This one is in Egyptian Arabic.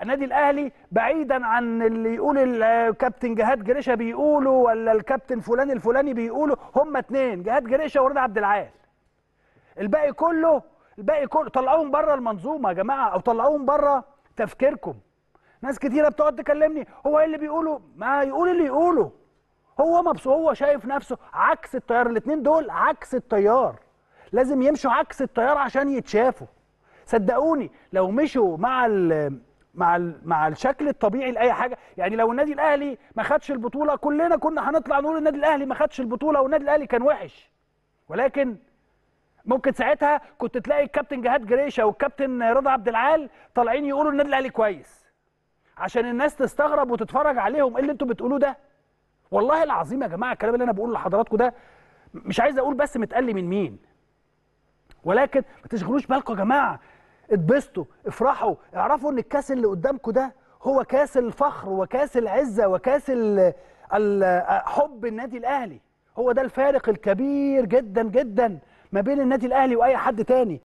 النادي الاهلي بعيدا عن اللي يقول الكابتن جهاد جريشه بيقوله ولا الكابتن فلان الفلاني بيقوله هم اتنين جهاد جريشه ورضا عبد العال الباقي كله الباقي كله طلعوهم بره المنظومه يا جماعه او طلعوهم بره تفكيركم ناس كتيره بتقعد تكلمني هو ايه اللي بيقوله ما يقول اللي يقوله هو مبسوط هو شايف نفسه عكس التيار الاثنين دول عكس التيار لازم يمشوا عكس التيار عشان يتشافوا صدقوني لو مشوا مع ال مع ال مع الشكل الطبيعي لاي حاجه يعني لو النادي الاهلي ما خدش البطوله كلنا كنا هنطلع نقول النادي الاهلي ما خدش البطوله والنادي الاهلي كان وحش ولكن ممكن ساعتها كنت تلاقي الكابتن جهاد جريشه والكابتن رضا عبد العال طالعين يقولوا النادي الاهلي كويس عشان الناس تستغرب وتتفرج عليهم ايه اللي انتوا بتقولوه ده والله العظيم يا جماعه الكلام اللي انا بقوله لحضراتكم ده مش عايز اقول بس متقل من مين ولكن ما تشغلوش بالكم يا جماعه اتبسطوا افرحوا اعرفوا ان الكاس اللي قدامكم ده هو كاس الفخر وكاس العزه وكاس ال ال حب النادي الاهلي هو ده الفارق الكبير جدا جدا ما بين النادي الاهلي واي حد تاني